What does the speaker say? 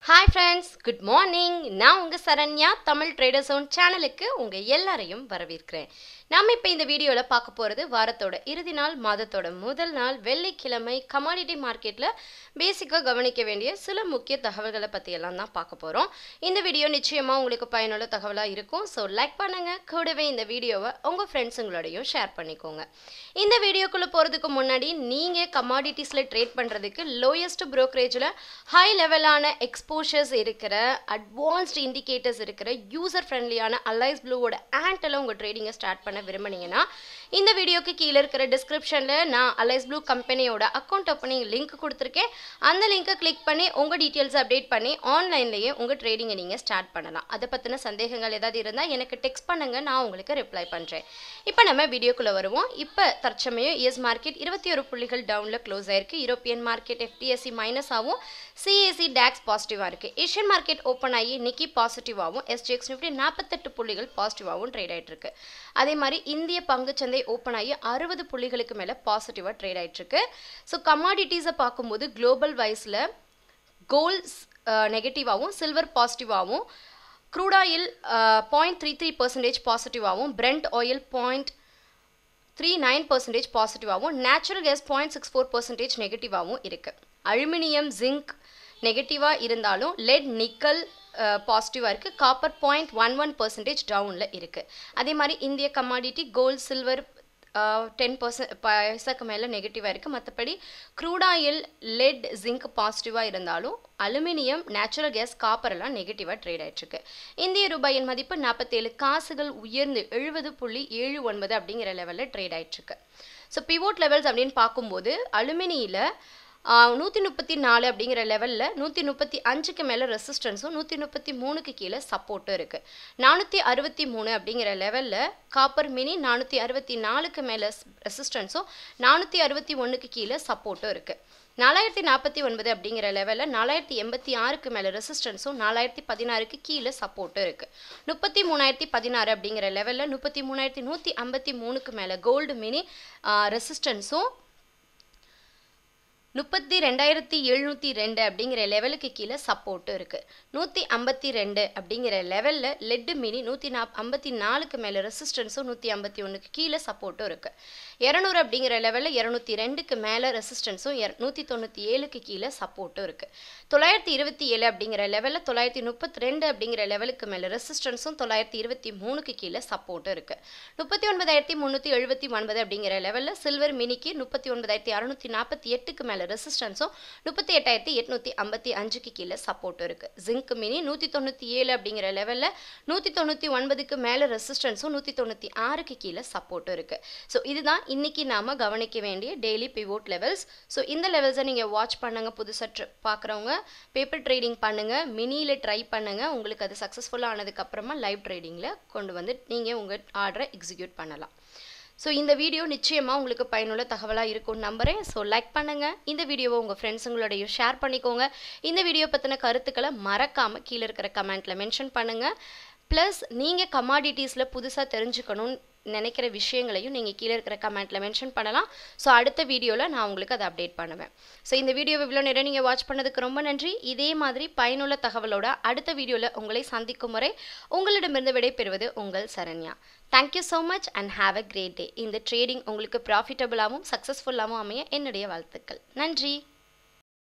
hi friends good morning நான் உங்கள் Saranya Tamil trader zone சேனலுக்கு உங்கள் எல்லாரையும் வரவேற்கிறேன் நாம் இப்போ இந்த வீடியோவில் பார்க்க போகிறது வாரத்தோட இறுதி நாள் மாதத்தோட முதல் நாள் வெள்ளிக்கிழமை கமாடிட்டி மார்க்கெட்டில் பேசிக்காக கவனிக்க வேண்டிய சில முக்கிய தகவல்களை பற்றியெல்லாம் தான் பார்க்க போகிறோம் இந்த வீடியோ நிச்சயமாக உங்களுக்கு பயனுள்ள தகவலாக இருக்கும் ஸோ லைக் பண்ணுங்கள் கூடவே இந்த வீடியோவை உங்கள் ஃப்ரெண்ட்ஸுங்களோடையும் ஷேர் பண்ணிக்கோங்க இந்த வீடியோக்குள்ளே போகிறதுக்கு முன்னாடி நீங்கள் கமாடிட்டிஸில் ட்ரேட் பண்ணுறதுக்கு லோயஸ்ட் ப்ரோக்கரேஜில் ஹை லெவலான எக்ஸ்போஷர்ஸ் இருக்கிற அட்வான்ஸ்டு இண்டிகேட்டர்ஸ் இருக்கிற யூசர் ஃப்ரெண்ட்லியான அலைஸ் ப்ளூவோட ஆண்டில் உங்கள் ட்ரேடிங்கை ஸ்டார்ட் பண்ண விரும்புனீங்கன்னா இந்த வீடியோக்கு கீழே இருக்கிற டிஸ்கிரிப்ஷனில் நான் அலைஸ் ப்ளூ கம்பெனியோட அக்கௌண்ட் ஓப்பனிங் லிங்க் கொடுத்துருக்கேன் அந்த லிங்க்கை கிளிக் பண்ணி உங்கள் டீட்டெயில்ஸ் அப்டேட் பண்ணி ஆன்லைன்லேயே உங்கள் ட்ரேடிங்கை நீங்கள் ஸ்டார்ட் பண்ணலாம் அதை பற்றின சந்தேகங்கள் ஏதாவது இருந்தால் எனக்கு டெக்ஸ்ட் பண்ணுங்கள் நான் உங்களுக்கு ரிப்ளை பண்ணுறேன் இப்போ நம்ம வீடியோக்குள்ளே வருவோம் இப்போ தற்சமயம் இஎஸ் மார்க்கெட் இருபத்தி ஒரு புள்ளிகள் டவுனில் க்ளோஸ் ஆயிருக்கு யூரோப்பியன் மார்க்கெட் எஃப்டிஎஸ்சி மைனஸ் ஆகும் சிஏசி டேக்ஸ் பாசிட்டிவாக இருக்குது ஏஷியன் மார்க்கெட் ஓப்பன் ஆகி நிக்கி பாசிட்டிவாகவும் எஸ்ஜிஎக்ஸ் நிஃப்டி நாற்பத்தெட்டு புள்ளிகள் பாசிட்டிவாகவும் ட்ரேட் ஆகிட்டு இருக்கு அதே மாதிரி இந்திய பங்குச்சந்தை ஓப்பன் ஆகி அறுபது புள்ளிகளுக்கு மேலே பாசிட்டிவாக ட்ரேட் ஆகிட்டு இருக்கு ஸோ கமாடிட்டிஸை பார்க்கும்போது குளோபல் வைஸில் கோல்ட்ஸ் நெகட்டிவாகவும் சில்வர் பாசிட்டிவாகவும் crude oil point three three percentage பாசிட்டிவாகவும் Brent oil point three nine percentage பாசிட்டிவாகவும் natural gas point six four percentage நெகட்டிவாகவும் இருக்குது அலுமினியம் ஜிங்க் நெகட்டிவாக இருந்தாலும் லெட் நிக்கல் பாசிட்டிவாக இருக்குது copper point one one percentage டவுனில் இருக்குது அதே மாதிரி இந்திய commodity gold silver ten percent பைசாக்கு மேலே நெகட்டிவாக இருக்குது மற்றபடி க்ரூட் ஆயில் லெட் ஜிங்க் பாசிட்டிவாக இருந்தாலும் அலுமினியம் நேச்சுரல் கேஸ் காப்பர் எல்லாம் நெகட்டிவாக ட்ரேட் ஆயிட்டுருக்கு இந்திய ரூபாயின் மதிப்பு நாற்பத்தேழு காசுகள் உயர்ந்து எழுபது புள்ளி ஏழு ஒன்பது அப்படிங்கிற லெவலில் ட்ரேட் ஆயிட்டுருக்கு ஸோ பிவோட் லெவல்ஸ் அப்படின்னு பார்க்கும்போது அலுமினியில் நூற்றி முப்பத்தி நாலு அப்படிங்கிற லெவலில் நூற்றி முப்பத்தி அஞ்சுக்கு மேலே ரெசிஸ்டன்ஸும் நூற்றி முப்பத்தி மூணுக்கு கீழே சப்போர்ட்டும் இருக்குது நானூற்றி அறுபத்தி மூணு அப்படிங்கிற லெவலில் காப்பர் மினி நானூற்றி அறுபத்தி நாலுக்கு மேலே ரெசிஸ்டன்ஸும் நானூற்றி அறுபத்தி ஒன்றுக்கு கீழே சப்போர்ட்டும் இருக்குது நாலாயிரத்தி நாற்பத்தி ஒன்பது அப்படிங்கிற லெவலில் நாலாயிரத்தி எண்பத்தி ஆறுக்கு மேலே ரெசிஸ்டன்ஸும் நாலாயிரத்தி பதினாறுக்கு கீழே சப்போர்ட்டும் இருக்குது முப்பத்தி மூணாயிரத்தி பதினாறு அப்படிங்கிற லெவலில் முப்பத்தி மூணாயிரத்தி நூற்றி ஐம்பத்தி மூணுக்கு மேலே கோல்டு மினி ரெசிஸ்டன்ஸும் முப்பத்தி ரெண்டாயிரத்தி எழுநூற்றி ரெண்டு அப்படிங்கிற லெவலுக்கு கீழே சப்போர்ட்டும் இருக்குது நூற்றி ஐம்பத்தி ரெண்டு அப்படிங்கிற லெவலில் லெட்டு மினி நூற்றி நா ஐம்பத்தி நாலுக்கு மேலே ரெசிஸ்டன்ஸும் நூற்றி ஐம்பத்தி ஒன்றுக்கு கீழே சப்போர்ட்டும் இருக்குது இரநூறு அப்படிங்கிற லெவலில் இரநூத்தி ரெண்டுக்கு மேலே ரெசிஸ்டன்ஸும் நூற்றி தொண்ணூற்றி ஏழுக்கு கீழே சப்போர்ட்டும் இருக்குது தொள்ளாயிரத்தி இருபத்தி ஏழு அப்படிங்கிற லெவலில் தொள்ளாயிரத்தி முப்பத்தி ரெண்டு அப்படிங்கிற லெவலுக்கு மேலே ரெசிஸ்டன்ஸும் தொள்ளாயிரத்தி இருபத்தி மூணுக்கு கீழே சப்போர்ட்டும் இருக்குது முப்பத்தி ஒன்பதாயிரத்தி முந்நூற்றி எழுபத்தி ஒன்பது அப்படிங்கிற லெவலில் சில்வர் மினிக்கு முப்பத்தி ஒன்பதாயிரத்தி அறுநூற்றி நாற்பத்தி எட்டுக்கு மேலே ரெசிஸ்டன்ஸும் முப்பத்தி எட்டாயிரத்தி எட்நூற்றி ஐம்பத்தி அஞ்சுக்கு கீழே சப்போர்ட்டும் இருக்குது ஜிங்க் மினி நூற்றி தொண்ணூற்றி ஏழு அப்படிங்கிற லெவலில் நூற்றி தொண்ணூற்றி ஒன்பதுக்கு மேலே ரெசிஸ்டன்ஸும் நூற்றி தொண்ணூற்றி ஆறுக்கு கீழே சப்போர்ட்டும் இருக்குது ஸோ இதுதான் இன்றைக்கி நாம் கவனிக்க வேண்டிய டெய்லி பிவோட் லெவல்ஸ் ஸோ இந்த லெவல்ஸை நீங்கள் வாட்ச் பண்ணுங்கள் புதுசாக பார்க்குறவங்க பேப்பர் ட்ரேடிங் பண்ணுங்கள் மினியில் ட்ரை பண்ணுங்கள் உங்களுக்கு அது சக்ஸஸ்ஃபுல்லாக ஆனதுக்கப்புறமா லைவ் ட்ரேடிங்கில் கொண்டு வந்து நீங்கள் உங்கள் ஆர்டரை எக்ஸிக்யூட் பண்ணலாம் ஸோ இந்த வீடியோ நிச்சயமாக உங்களுக்கு பயனுள்ள தகவலாக இருக்கும்னு நம்புகிறேன் ஸோ லைக் பண்ணுங்கள் இந்த வீடியோவை உங்கள் ஃப்ரெண்ட்ஸுங்களோடையும் ஷேர் பண்ணிக்கோங்க இந்த வீடியோ பற்றின கருத்துக்களை மறக்காமல் கீழே இருக்கிற கமெண்ட்டில் மென்ஷன் பண்ணுங்கள் ப்ளஸ் நீங்கள் கமாடிட்டிஸில் புதுசாக தெரிஞ்சுக்கணும்னு நினைக்கிற விஷயங்களையும் நீங்கள் கீழே இருக்கிற கமெண்ட்டில் மென்ஷன் பண்ணலாம் ஸோ அடுத்த வீடியோவில் நான் உங்களுக்கு அதை அப்டேட் பண்ணுவேன் ஸோ இந்த வீடியோ இவ்வளோ நேரம் நீங்கள் வாட்ச் பண்ணதுக்கு ரொம்ப நன்றி இதே மாதிரி பயனுள்ள தகவலோட அடுத்த வீடியோவில் உங்களை சந்திக்கும் முறை உங்களிடமிருந்து விடைபெறுவது உங்கள் Saranya thank you so much and have a great day இந்த ட்ரேடிங் உங்களுக்கு ப்ராஃபிட்டபுளாகவும் சக்ஸஸ்ஃபுல்லாகவும் அமைய என்னுடைய வாழ்த்துக்கள் நன்றி